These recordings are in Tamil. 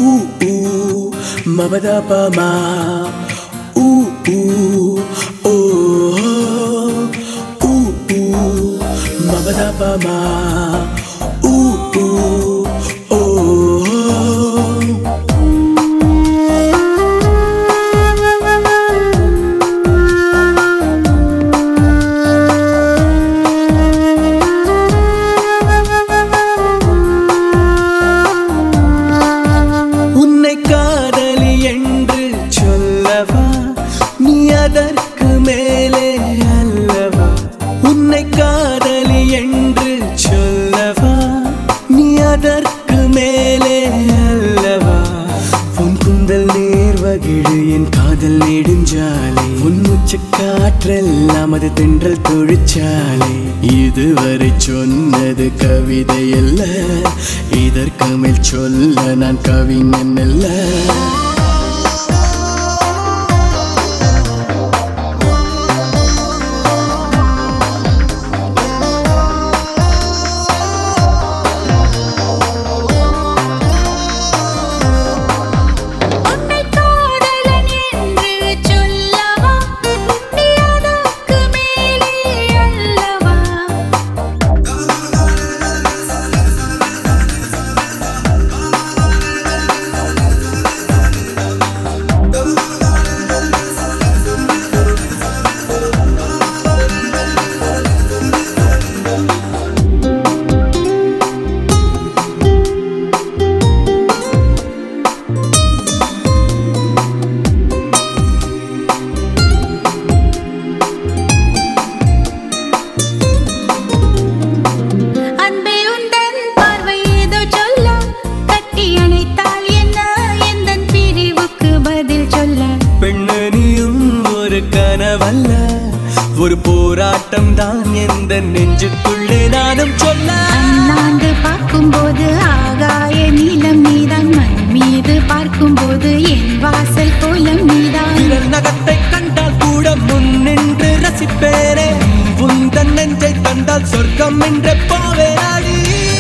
ooh ooh mabada pa ma ooh ooh oh ooh ooh mabada pa ma ooh ooh oh உன்னை காதலி என்று சொல்லவா நீ அதற்கு மேலே அல்லவா உன்னை காதலி என்று சொல்லவா நீ அதற்கு மேலே அல்லவா உன் குந்தல் நேர்வகிழு என் காதல் நெடுஞ்சாலை உன் உச்ச காற்றெல்லாம் அது தென்றல் தொழிற்சாலை இதுவரை சொன்னது கவிதை அல்ல இதற்கு மேல் சொல்ல நான் கவிஞன் அல்ல உன்னை காதலன் என்று சொல்லவா நீ அதற்கு மேலே அல்லவா அன்பே உந்தன் பார்வை ஏதோ சொல்ல கட்டி அணைத்தால் என்ன எந்தன் பிரிவுக்கு பதில் சொல்ல பெண்ணு நீயும் ஒரு கனவல்ல ஒரு போராட்டம் தான் எந்த நெஞ்சுக்குள்ளே நானும் சொல்ல அண்ணாந்து பார்க்கும்போது ஆகாய நீலம் நீதான் மண் மீது பார்க்கும்போது என் வாசல் கோலம் நீதான் விரல் நகத்தை கண்டால் கூட முன்னின்று ரசிப்பேனே உந்தன் நெஞ்சை தந்தால் சொர்க்கம் என்று போவேனாடி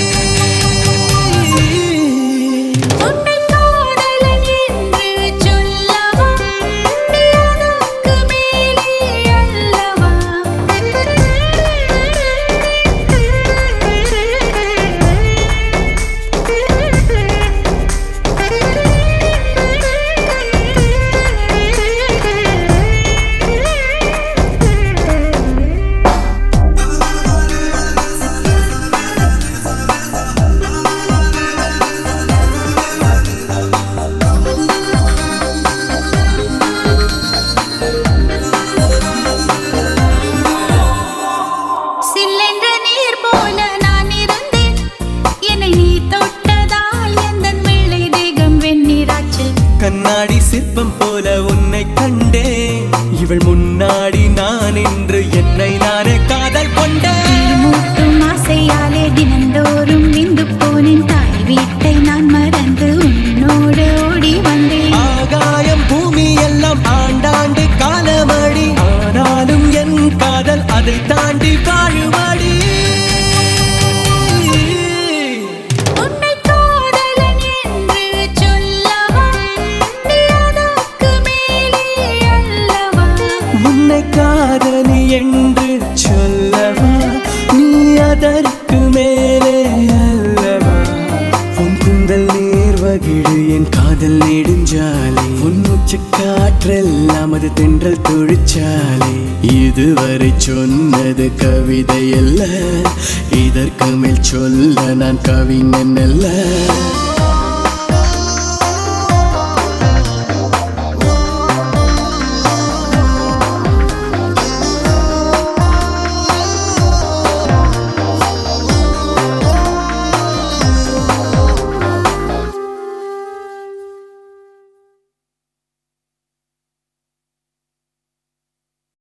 உன்னை காதலன் என்று சொல்லவா நீ அதற்கு மேலே அல்லவா சில்லென்ற நீர் போல நான் இருந்தேன் என்னை நீ தொட்டதால் எந்தன் வெள்ளை தேகம் வெந்நீராச்சு கண்ணாடி சிற்பம் போல உன்னை கண்டேன் இவள் முன்னாடி நான் இன்று என்னை நானே காதல் கொண்டேன் மூட்டும் ஆசையாலே தினந்தோறும் நின்று போனேன் தாய் வீட்டை நான் மறந்து உன்னோடு ஓடி வந்தேன் ஆகாயம் பூமி எல்லாம் ஆண்டாண்டு காலமடி ஆனாலும் என் காதல் அதை தாண்டி வாழுமடி உன்னை காதலன் என்று சொல்லவா நீ அதற்கு மேலே அல்லவா உன்னை காதலி என்று சொல்லவா நீ அதற்கு மேலே அல்லவா உன் குந்தல் நேர்வகிழு என் காதல் நெடுஞ்சாலை உன் உச்ச காற்றெல்லாம் அது தென்றல் தொழிற்சாலை இதுவரை சொன்னது கவிதை அல்ல இதற்கு மேல் சொல்ல நான் கவிஞன் அல்ல